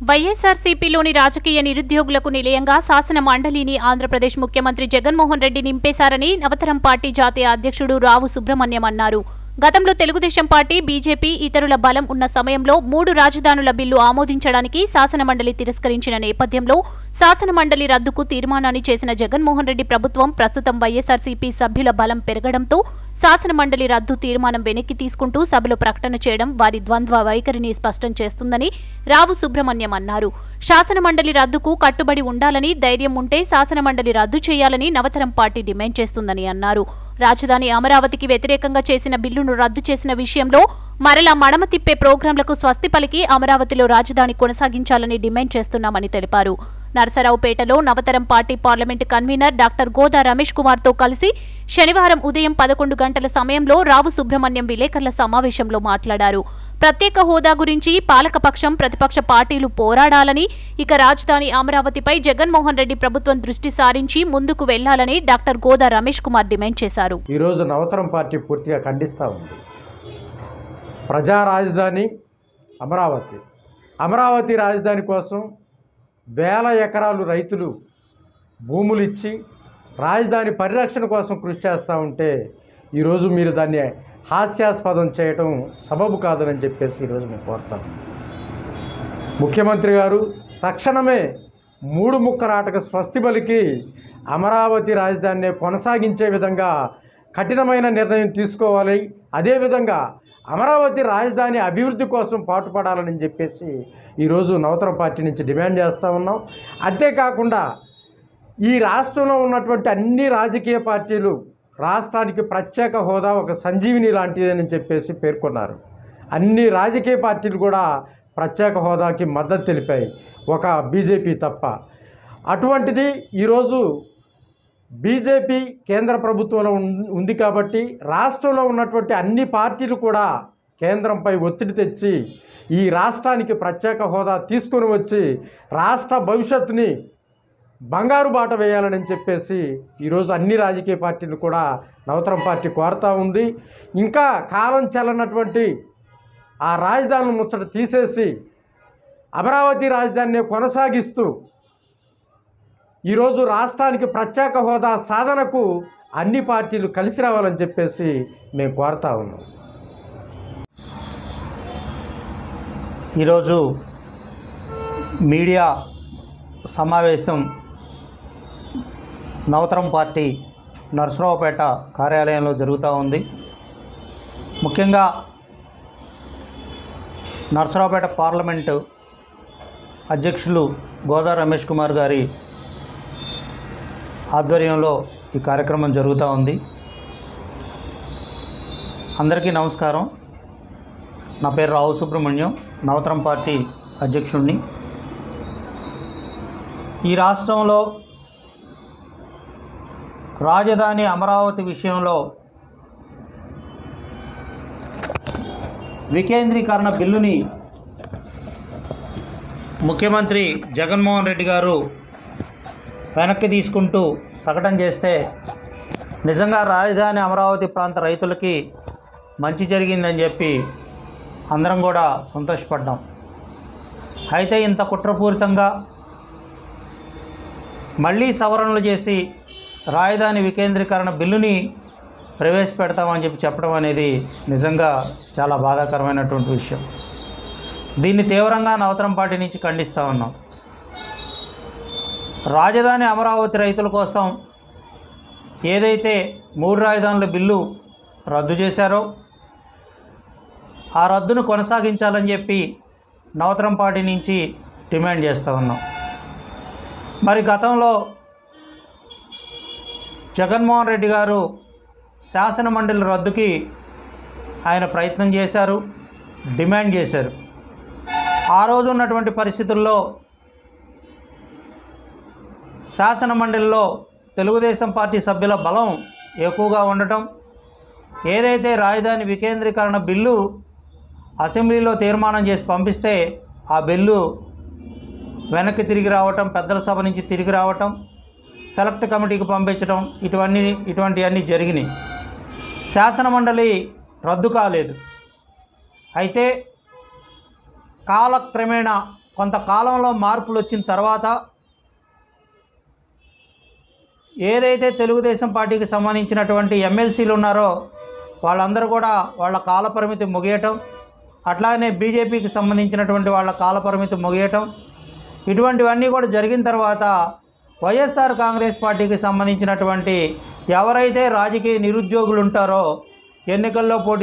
వైఎస్ఆర్సీపీలోని రాజకీయ నిరుద్యోగులకు నిలయంగా శాసన మండలిని ఆంధ్రప్రదేశ్ ముఖ్యమంత్రి జగన్మోహన్ రెడ్డి నింపేశారని నవతరం పార్టీ జాతీయ అధ్యక్షుడు రావు సుబ్రహ్మణ్యం అన్నారు గతంలో తెలుగుదేశం పార్టీ బీజేపీ ఇతరుల బలం ఉన్న సమయంలో మూడు రాజధానుల బిల్లు ఆమోదించడానికి శాసనమండలి తిరస్కరించిన నేపథ్యంలో శాసనమండలి రద్దుకు తీర్మానాన్ని చేసిన జగన్మోహన్ రెడ్డి ప్రభుత్వం ప్రస్తుతం వైఎస్ఆర్సీపీ సభ్యుల బలం పెరగడంతో శాసనమండలి రద్దు తీర్మానం వెనక్కి తీసుకుంటూ సభలో ప్రకటన చేయడం వారి ద్వంద్వ వైఖరిని స్పష్టం చేస్తుందని రావు సుబ్రహ్మణ్యం అన్నారు శాసనమండలి రద్దుకు కట్టుబడి ఉండాలని ధైర్యం ఉంటే శాసనమండలి రద్దు చేయాలని నవతరం పార్టీ డిమాండ్ చేస్తుందని అన్నారు రాజధాని అమరావతికి వ్యతిరేకంగా చేసిన బిల్లును రద్దు చేసిన విషయంలో మరలా మడమ తిప్పే ప్రోగ్రాంలకు స్వస్తి పలికి అమరావతిలో రాజధాని కొనసాగించాలని డిమాండ్ చేస్తున్నామని తెలిపారు నరసరావుపేటలో Navataram party parliament convenor doctor Goda Ramesh కుమార్తో కలిసి శనివారం ఉదయం పదకొండు గంటల సమయంలో రావు సుబ్రహ్మణ్యం విలేకరుల సమావేశంలో మాట్లాడారు ప్రత్యేక హోదా గురించి పాలకపక్షం ప్రతిపక్ష పార్టీలు పోరాడాలని ఇక రాజధాని అమరావతిపై జగన్మోహన్ రెడ్డి ప్రభుత్వం దృష్టి సారించి ముందుకు వెళ్లాలని డాక్టర్ గోదా రమేష్ కుమార్ డిమాండ్ చేశారు ఈరోజు నవతరం పార్టీ పూర్తిగా ఖండిస్తూ ఉంది ప్రజా రాజధాని అమరావతి అమరావతి రాజధాని కోసం వేల ఎకరాలు రైతులు భూములు ఇచ్చి రాజధాని పరిరక్షణ కోసం కృషి చేస్తూ ఉంటే ఈరోజు మీరు దాన్ని హాస్యాస్పదం చేయటం సబబు కాదని చెప్పేసి ఈరోజు మేము కోరుతాం ముఖ్యమంత్రి గారు తక్షణమే మూడు ముక్కరాటకు స్వస్తి పలికి అమరావతి రాజధానిని కొనసాగించే విధంగా కఠినమైన నిర్ణయం తీసుకోవాలి అదేవిధంగా అమరావతి రాజధాని అభివృద్ధి కోసం పాటుపడాలని చెప్పేసి ఈరోజు నవతరం పార్టీ నుంచి డిమాండ్ చేస్తూ ఉన్నాం అంతేకాకుండా ఈ రాష్ట్రంలో ఉన్నటువంటి అన్ని రాజకీయ పార్టీలు రాష్ట్రానికి ప్రత్యేక హోదా ఒక సంజీవిని లాంటిదని చెప్పేసి పేర్కొన్నారు అన్ని రాజకీయ పార్టీలు కూడా ప్రత్యేక హోదాకి మద్దతు తెలిపాయి ఒక బీజేపీ తప్ప అటువంటిది ఈరోజు బీజేపీ కేంద్ర ప్రభుత్వంలో ఉం- ఉంది కాబట్టి రాష్ట్రంలో ఉన్నటువంటి అన్ని పార్టీలు కూడా కేంద్రంపై ఒత్తిడి తెచ్చి ఈ రాష్ట్రానికి ప్రత్యేక హోదా తీసుకొని వచ్చి రాష్ట్ర భవిష్యత్తుని బంగారు బాట వేయాలని చెప్పేసి ఈరోజు అన్ని రాజకీయ పార్టీలు కూడా నవతరం పార్టీ కోరుతూ ఉంది ఇంకా కాలం చెల్లనటువంటి ఆ రాజధాని ముచ్చట తీసేసి అమరావతి రాజధానిని కొనసాగిస్తూ ఈరోజు రాష్ట్రానికి ప్రత్యేక హోదా సాధనకు అన్ని పార్టీలు కలిసి రావాలని చెప్పేసి మేము కోరుతా ఉన్నాం ఈరోజు మీడియా సమావేశం నవతరం పార్టీ నరసరావుపేట కార్యాలయంలో జరుగుతూ ఉంది ముఖ్యంగా నరసరావుపేట పార్లమెంటు అధ్యక్షులు గోదా రమేష్ కుమార్ గారి ఆధ్వర్యంలో ఈ కార్యక్రమం జరుగుతూ ఉంది అందరికీ నమస్కారం నా పేరు రావు సుబ్రహ్మణ్యం నవతరం పార్టీ అధ్యక్షుడిని ఈ రాష్ట్రంలో రాజధాని అమరావతి విషయంలో వికేంద్రీకరణ బిల్లుని ముఖ్యమంత్రి జగన్మోహన్ రెడ్డి గారు వెనక్కి తీసుకుంటూ ప్రకటన చేస్తే నిజంగా రాజధాని అమరావతి ప్రాంత రైతులకి మంచి జరిగిందని చెప్పి అందరం కూడా సంతోషపడ్డాం అయితే ఇంత కుట్రపూరితంగా మళ్ళీ సవరణలు చేసి రాజధాని వికేంద్రీకరణ బిల్లుని ప్రవేశపెడతామని చెప్పి చెప్పడం అనేది నిజంగా చాలా బాధాకరమైనటువంటి విషయం దీన్ని తీవ్రంగా నవతరం పార్టీ నుంచి ఖండిస్తూ ఉన్నాం రాజధాని అమరావతి రైతుల కోసం ఏదైతే మూడు రాజధానుల బిల్లు రద్దు చేశారో ఆ రద్దును కొనసాగించాలని చెప్పి నవతరం పార్టీ నుంచి డిమాండ్ చేస్తూ ఉన్నాం మరి గతంలో జగన్మోహన్ రెడ్డి గారు శాసన మండలి రద్దుకి ఆయన ప్రయత్నం చేశారు డిమాండ్ చేశారు ఆ రోజు ఉన్నటువంటి పరిస్థితుల్లో శాసన మండలిలో తెలుగుదేశం పార్టీ సభ్యుల బలం ఎక్కువగా ఉండటం ఏదైతే రాజధాని వికేంద్రీకరణ బిల్లు అసెంబ్లీలో తీర్మానం చేసి పంపిస్తే ఆ బిల్లు వెనక్కి తిరిగి రావటం పెద్దల సభ నుంచి తిరిగి రావటం సెలెక్ట్ కమిటీకి పంపించడం ఇటువంటి ఇటువంటివన్నీ జరిగినాయి శాసనమండలి రద్దు కాలేదు అయితే కాలక్రమేణా కొంతకాలంలో మార్పులు వచ్చిన తర్వాత ఏదైతే తెలుగుదేశం పార్టీకి సంబంధించినటువంటి ఎమ్మెల్సీలు ఉన్నారో వాళ్ళందరూ కూడా వాళ్ళ కాలపరిమితి ముగియటం అట్లానే బీజేపీకి సంబంధించినటువంటి వాళ్ళ కాలపరిమితి ముగియటం ఇటువంటివన్నీ కూడా జరిగిన తర్వాత వైఎస్ఆర్ కాంగ్రెస్ పార్టీకి సంబంధించినటువంటి ఎవరైతే రాజకీయ నిరుద్యోగులు ఉంటారో ఎన్నికల్లో పోటీ